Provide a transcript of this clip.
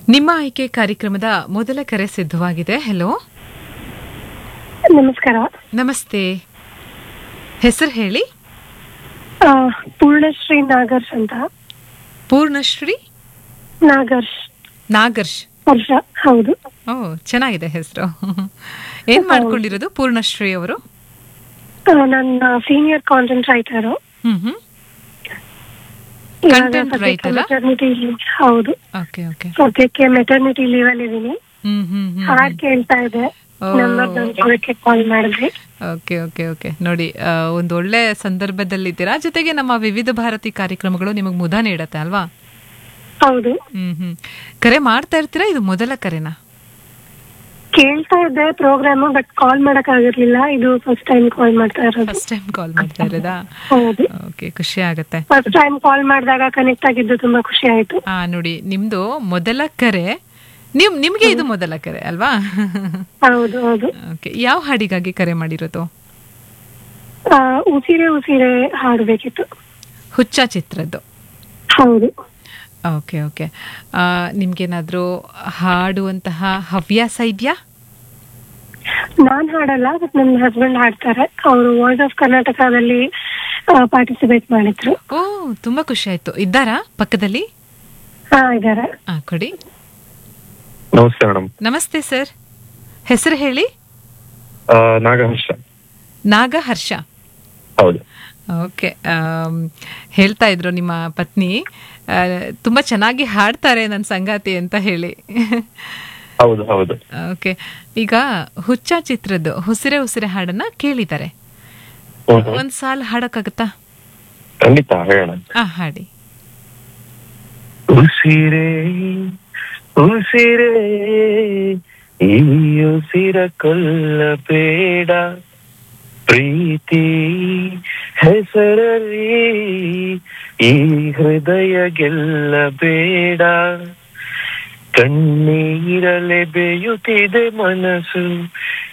ನಿಮ್ಮ ಆಯ್ಕೆ ಕಾರ್ಯಕ್ರಮದ ಮೊದಲ ಕರೆ ಸಿದ್ಧವಾಗಿದೆ ಹೆಲೋ ನಮಸ್ಕಾರ ನಮಸ್ತೆ ಹೆಸರು ಹೇಳಿ ಆ, ಪೂರ್ಣಶ್ರೀ ನಾಗರ್ಶ್ ಅಂತ ಪೂರ್ಣಶ್ರೀ ನಾಗರ್ಶ್ ನಾಗರ್ಶ್ ವರ್ಷ ಹೌದು ಓ ಚೆನ್ನಾಗಿದೆ ಹೆಸರು ಏನ್ ಮಾಡ್ಕೊಂಡಿರೋದು ಪೂರ್ಣಶ್ರೀ ಅವರು ಆ, ನನ್ನ senior content writer hmm hmm Content writer ಆ? ಮೆಟರ್ನಿಟಿ ಹೌದು ಓಕೆ ಓಕೆ ಸದ್ಯಕ್ಕೆ ಮೆಟರ್ನಿಟಿ ಲೀವ್ ಅಲ್ಲಿ ಇದೀನಿ ಹ್ಮ್ ಹ್ಮ್ ಹ್ಮ್ ಹಾಡ್ ಕೇಳ್ತಾ ಇದೆ ಓ. ನಂಬರ್ ನಂಬ್ಕೊಳಕ್ಕೆ ಕಾಲ್ ಮಾಡಿದ್ರಿ ಓಕೆ ಓಕೆ ಓಕೆ ನೋಡಿ ಆ, ಒಂದು ಒಳ್ಳೆ ಸಂದರ್ಭದಲ್ಲಿದ್ದೀರಾ ಜೊತೆಗೆ ನಮ್ಮ ವಿವಿಧ ಭಾರತಿ ಕಾರ್ಯಕ್ರಮಗಳು ನಿಮಗೆ ಮುದ ನೀಡತ್ತೆ ಅಲ್ವಾ ಹೌದು ಹ್ಮ್ ಹ್ಮ್ ಕರೆ ಮಾಡ್ತಾ ಇರ್ತೀರಾ ಇದು ಮೊದಲ ಕರೆನಾ ಕೇಳ್ತಾ ಇದ್ದೆ ಪ್ರೋಗ್ರಾಮ್ ಬಟ್ ಕಾಲ್ ಮಾಡಕ್ ಆಗಿರ್ಲಿಲ್ಲ ಇದು ಫಸ್ಟ್ ಟೈಮ್ ಕಾಲ್ ಮಾಡ್ತಾ ಇರೋದು ಫಸ್ಟ್ ಟೈಮ್ ಕಾಲ್ ಮಾಡ್ತಾ ಇರೋದಾ ಹೌದು ಓಕೆ ಖುಷಿ ಆಗತ್ತೆ ಫಸ್ಟ್ ಟೈಮ್ ಕಾಲ್ ಮಾಡಿದಾಗ ಕನೆಕ್ಟ್ ಆಗಿದ್ದು ತುಂಬಾ ಖುಷಿ ಆಯ್ತು ಆ ನೋಡಿ ನಿಮ್ದು ಮೊದಲ ಕರೆ ನಿಮ್ ನಿಮ್ಗೆ ಇದು ಮೊದಲ ಕರೆ ಅಲ್ವಾ ಹೌದು ಹೌದು ಓಕೆ ಯಾವ ಹಾಡಿಗಾಗಿ ಕರೆ ಮಾಡಿರೋದು ಆ, ಉಸಿರೇ ಉಸಿರೇ ಹಾಡ್ಬೇಕಿತ್ತು ಹುಚ್ಚ ಚಿತ್ರದ್ದು ಹೌದು ಓಕೆ ಓಕೆ ನಿಮ್ಗೇನಾದ್ರೂ ಹಾಡುವಂತಹ ಹವ್ಯಾಸ ಇದೆಯಾ ನಾನ್ ಹಾಡಲ್ಲ ಬಟ್ ನನ್ನ ಹಸ್ಬೆಂಡ್ ಹಾಡ್ತಾರೆ ಅವರು ವಾಯ್ಸ್ ಆಫ್ ಕರ್ನಾಟಕದಲ್ಲಿ ಪಾರ್ಟಿಸಿಪೇಟ್ ಮಾಡಿದ್ರು ಓ ತುಂಬಾ ಖುಷಿ ಆಯ್ತು ಇದ್ದಾರಾ ಪಕ್ಕದಲ್ಲಿ ಹಾ ಇದಾರೆ ಆ ಕೊಡಿ ನಮಸ್ತೆ ಮೇಡಮ್ ನಮಸ್ತೆ ಸರ್ ಹೆಸರು ಹೇಳಿ ನಾಗಹರ್ಷ ನಾಗ ಹರ್ಷ ಹೌದು ಓಕೆ ಆಮ್, ಹೇಳ್ತಾ ಇದ್ರು ನಿಮ್ಮ ಪತ್ನಿ ಆ, ತುಂಬಾ ಚೆನ್ನಾಗಿ ಹಾಡ್ತಾರೆ ನನ್ನ ಸಂಗಾತಿ ಅಂತ ಹೇಳಿ ಹೌದು ಹೌದು ಓಕೆ ಈಗ ಹುಚ್ಚ ಚಿತ್ರದ್ದು ಉಸಿರೆ ಉಸಿರೆ ಹಾಡನ್ನ ಕೇಳಿದ್ದಾರೆ ಹ್ಮ್ ಹ್ಮ್. ಒಂದ್ ಸಾಲ್ ಹಾಡಕ್ಕಾಗತ್ತಾ ಖಂಡಿತ ಹೇಳೋಣ ಆ ಹಾಡಿ ಉಸಿರೇ ಉಸಿರೇ ಈ ಉಸಿರ ಕೊಲ್ಲಬೇಡ ಪ್ರೀತಿ ಹೆಸರಲ್ಲಿ ಈ ಹೃದಯ ಗೆಲ್ಲಬೇಡ ಕಣ್ಣೀರಲೆ ಬೇಯುತ್ತಿದೆ ಮನಸ್ಸು